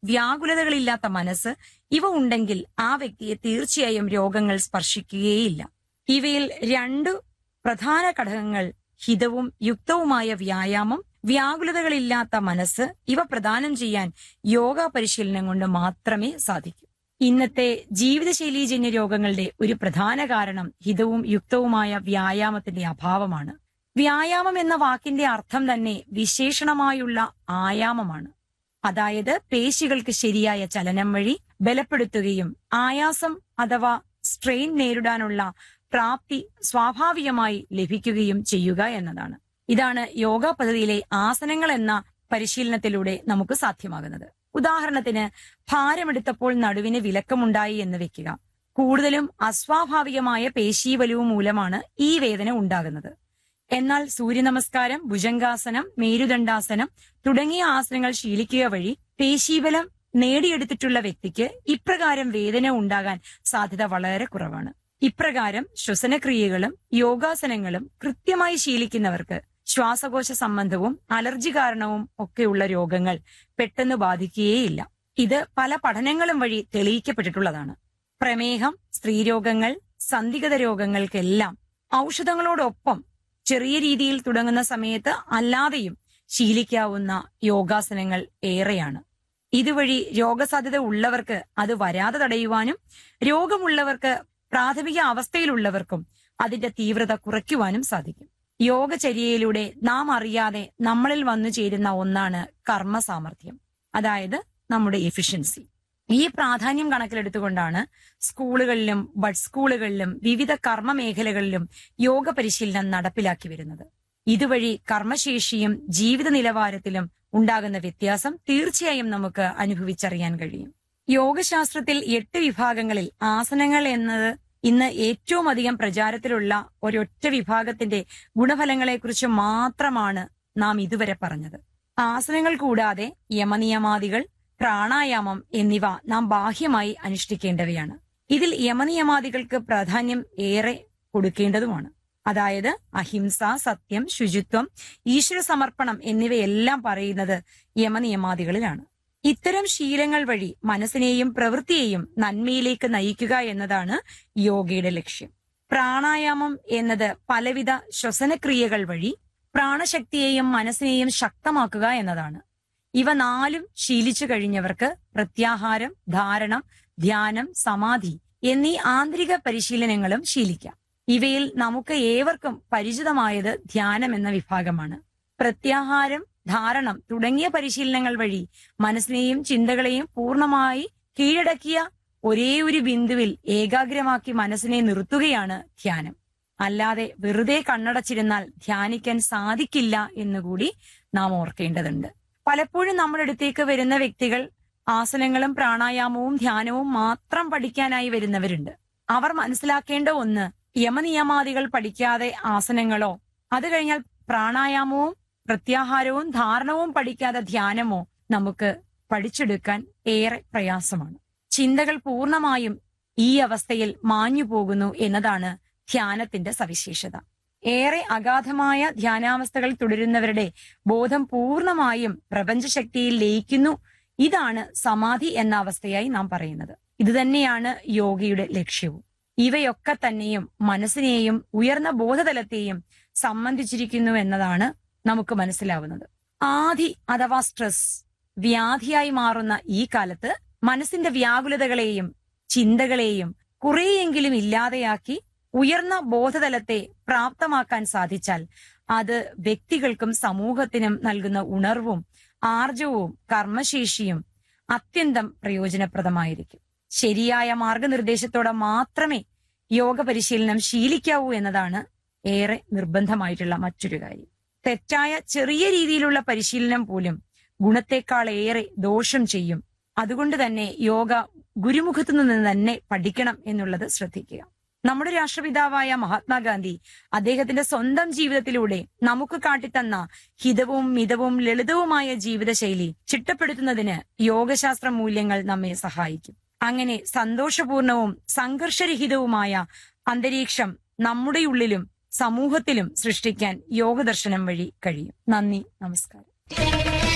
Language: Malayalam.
വ്യാകുലതകളില്ലാത്ത മനസ്സ് ഇവ ഉണ്ടെങ്കിൽ ആ വ്യക്തിയെ തീർച്ചയായും രോഗങ്ങൾ സ്പർശിക്കുകയേയില്ല ഇവയിൽ രണ്ട് പ്രധാന ഘടകങ്ങൾ ഹിതവും യുക്തവുമായ വ്യായാമം വ്യാകുലതകളില്ലാത്ത മനസ്സ് ഇവ പ്രദാനം ചെയ്യാൻ യോഗ പരിശീലനം കൊണ്ട് മാത്രമേ സാധിക്കൂ ഇന്നത്തെ ജീവിതശൈലീജന്യ രോഗങ്ങളുടെ ഒരു പ്രധാന കാരണം ഹിതവും യുക്തവുമായ വ്യായാമത്തിന്റെ അഭാവമാണ് വ്യായാമം എന്ന വാക്കിന്റെ അർത്ഥം തന്നെ വിശേഷണമായുള്ള ആയാമമാണ് അതായത് പേശികൾക്ക് ശരിയായ ചലനം വഴി ബലപ്പെടുത്തുകയും ആയാസം അഥവാ സ്ട്രെയിൻ നേരിടാനുള്ള പ്രാപ്തി സ്വാഭാവികമായി ലഭിക്കുകയും ചെയ്യുക എന്നതാണ് ഇതാണ് യോഗ പദ്ധതിയിലെ ആസനങ്ങൾ എന്ന പരിശീലനത്തിലൂടെ നമുക്ക് സാധ്യമാകുന്നത് ഉദാഹരണത്തിന് ഭാരമെടുത്തപ്പോൾ നടുവിന് വിലക്കമുണ്ടായി എന്ന് വെക്കുക കൂടുതലും അസ്വാഭാവികമായ പേശീബലവും മൂലമാണ് ഈ വേദന ഉണ്ടാകുന്നത് എന്നാൽ സൂര്യനമസ്കാരം ഭുജംഗാസനം മേരുദണ്ഡാസനം തുടങ്ങിയ ആസനങ്ങൾ ശീലിക്കുക വഴി പേശീബലം നേടിയെടുത്തിട്ടുള്ള വ്യക്തിക്ക് ഇപ്രകാരം വേദന ഉണ്ടാകാൻ സാധ്യത വളരെ കുറവാണ് ഇപ്രകാരം ശ്വസനക്രിയകളും യോഗാസനങ്ങളും കൃത്യമായി ശീലിക്കുന്നവർക്ക് ശ്വാസകോശ സംബന്ധവും അലർജി കാരണവും ഒക്കെയുള്ള രോഗങ്ങൾ പെട്ടെന്ന് ബാധിക്കുകയേയില്ല ഇത് പല പഠനങ്ങളും വഴി തെളിയിക്കപ്പെട്ടിട്ടുള്ളതാണ് പ്രമേഹം സ്ത്രീരോഗങ്ങൾ സന്ധിഗത രോഗങ്ങൾക്കെല്ലാം ഔഷധങ്ങളോടൊപ്പം ചെറിയ രീതിയിൽ തുടങ്ങുന്ന സമയത്ത് അല്ലാതെയും ശീലിക്കാവുന്ന യോഗാസനങ്ങൾ ഏറെയാണ് ഇതുവഴി രോഗസാധ്യത ഉള്ളവർക്ക് അത് വരാതെ തടയുവാനും രോഗമുള്ളവർക്ക് പ്രാഥമിക അവസ്ഥയിലുള്ളവർക്കും അതിന്റെ തീവ്രത കുറയ്ക്കുവാനും സാധിക്കും യോഗചര്യയിലൂടെ നാം അറിയാതെ നമ്മളിൽ വന്നു ചേരുന്ന ഒന്നാണ് കർമ്മ സാമർഥ്യം അതായത് നമ്മുടെ എഫിഷ്യൻസി ഈ പ്രാധാന്യം കണക്കിലെടുത്തുകൊണ്ടാണ് സ്കൂളുകളിലും ബഡ് സ്കൂളുകളിലും വിവിധ കർമ്മ മേഖലകളിലും യോഗ പരിശീലനം നടപ്പിലാക്കി വരുന്നത് ഇതുവഴി കർമ്മശേഷിയും ജീവിത നിലവാരത്തിലും ഉണ്ടാകുന്ന വ്യത്യാസം തീർച്ചയായും നമുക്ക് അനുഭവിച്ചറിയാൻ കഴിയും യോഗശാസ്ത്രത്തിൽ എട്ട് വിഭാഗങ്ങളിൽ ആസനങ്ങൾ എന്നത് ഇന്ന് ഏറ്റവും അധികം പ്രചാരത്തിലുള്ള ഒരൊറ്റ വിഭാഗത്തിന്റെ ഗുണഫലങ്ങളെക്കുറിച്ച് മാത്രമാണ് നാം ഇതുവരെ പറഞ്ഞത് ആസനങ്ങൾ കൂടാതെ യമനിയമാദികൾ പ്രാണായാമം എന്നിവ നാം ബാഹ്യമായി അനുഷ്ഠിക്കേണ്ടവയാണ് ഇതിൽ യമനിയമാദികൾക്ക് പ്രാധാന്യം ഏറെ കൊടുക്കേണ്ടതുമാണ് അതായത് അഹിംസ സത്യം ശുചിത്വം ഈശ്വര സമർപ്പണം എന്നിവയെല്ലാം പറയുന്നത് യമനിയമാദികളിലാണ് ഇത്തരം ശീലങ്ങൾ വഴി മനസ്സിനെയും പ്രവൃത്തിയെയും നന്മയിലേക്ക് നയിക്കുക എന്നതാണ് യോഗയുടെ ലക്ഷ്യം പ്രാണായാമം എന്നത് പലവിധ ശ്വസനക്രിയകൾ വഴി പ്രാണശക്തിയെയും മനസ്സിനെയും ശക്തമാക്കുക എന്നതാണ് ഇവ നാലും ശീലിച്ചു കഴിഞ്ഞവർക്ക് പ്രത്യാഹാരം ധാരണം ധ്യാനം സമാധി എന്നീ ആന്തരിക പരിശീലനങ്ങളും ശീലിക്കാം ഇവയിൽ നമുക്ക് ഏവർക്കും പരിചിതമായത് ധ്യാനം എന്ന വിഭാഗമാണ് പ്രത്യാഹാരം ധാരണം തുടങ്ങിയ പരിശീലനങ്ങൾ വഴി മനസ്സിനെയും ചിന്തകളെയും പൂർണ്ണമായി കീഴടക്കിയ ഒരേ ഒരു ബിന്ദുവിൽ ഏകാഗ്രമാക്കി മനസ്സിനെ നിർത്തുകയാണ് ധ്യാനം അല്ലാതെ വെറുതെ കണ്ണടച്ചിരുന്നാൽ ധ്യാനിക്കാൻ സാധിക്കില്ല എന്നുകൂടി നാം ഓർക്കേണ്ടതുണ്ട് പലപ്പോഴും നമ്മുടെ അടുത്തേക്ക് വരുന്ന വ്യക്തികൾ ആസനങ്ങളും പ്രാണായാമവും ധ്യാനവും മാത്രം പഠിക്കാനായി വരുന്നവരുണ്ട് അവർ മനസ്സിലാക്കേണ്ട ഒന്ന് യമനിയമാദികൾ പഠിക്കാതെ ആസനങ്ങളോ അത് കഴിഞ്ഞാൽ പ്രാണായാമവും പ്രത്യാഹാരവും ധാരണവും പഠിക്കാതെ ധ്യാനമോ നമുക്ക് പഠിച്ചെടുക്കാൻ ഏറെ പ്രയാസമാണ് ചിന്തകൾ പൂർണ്ണമായും ഈ അവസ്ഥയിൽ മാഞ്ഞു പോകുന്നു എന്നതാണ് ധ്യാനത്തിന്റെ സവിശേഷത ഏറെ അഗാധമായ ധ്യാനാവസ്ഥകൾ തുടരുന്നവരുടെ ബോധം പൂർണ്ണമായും പ്രപഞ്ചശക്തിയിൽ ലയിക്കുന്നു ഇതാണ് സമാധി എന്ന അവസ്ഥയായി നാം പറയുന്നത് ഇതുതന്നെയാണ് യോഗയുടെ ലക്ഷ്യവും ഇവയൊക്കെ തന്നെയും മനസ്സിനെയും ഉയർന്ന ബോധതലത്തെയും സംബന്ധിച്ചിരിക്കുന്നു എന്നതാണ് നമുക്ക് മനസ്സിലാവുന്നത് ആധി അഥവാ സ്ട്രെസ് വ്യാധിയായി മാറുന്ന ഈ കാലത്ത് മനസ്സിന്റെ വ്യാകുലതകളെയും ചിന്തകളെയും കുറെയെങ്കിലും ഇല്ലാതെയാക്കി ഉയർന്ന ബോധതലത്തെ പ്രാപ്തമാക്കാൻ സാധിച്ചാൽ അത് വ്യക്തികൾക്കും സമൂഹത്തിനും നൽകുന്ന ഉണർവും ആർജവും കർമ്മശേഷിയും അത്യന്തം പ്രയോജനപ്രദമായിരിക്കും ശരിയായ മാർഗനിർദ്ദേശത്തോടെ മാത്രമേ യോഗ പരിശീലനം ശീലിക്കാവൂ എന്നതാണ് ഏറെ നിർബന്ധമായിട്ടുള്ള മറ്റൊരു കാര്യം തെറ്റായ ചെറിയ രീതിയിലുള്ള പരിശീലനം പോലും ഗുണത്തെക്കാൾ ഏറെ ദോഷം ചെയ്യും അതുകൊണ്ട് തന്നെ യോഗ ഗുരുമുഖത്തു നിന്ന് തന്നെ പഠിക്കണം എന്നുള്ളത് ശ്രദ്ധിക്കുക നമ്മുടെ രാഷ്ട്രപിതാവായ മഹാത്മാഗാന്ധി അദ്ദേഹത്തിന്റെ സ്വന്തം ജീവിതത്തിലൂടെ നമുക്ക് കാട്ടിത്തന്ന ഹിതവും മിതവും ലളിതവുമായ ജീവിതശൈലി ചിട്ടപ്പെടുത്തുന്നതിന് യോഗശാസ്ത്ര മൂല്യങ്ങൾ നമ്മെ സഹായിക്കും അങ്ങനെ സന്തോഷപൂർണവും സംഘർഷരഹിതവുമായ അന്തരീക്ഷം നമ്മുടെ ഉള്ളിലും സമൂഹത്തിലും സൃഷ്ടിക്കാൻ യോഗദർശനം വഴി കഴിയും നന്ദി നമസ്കാരം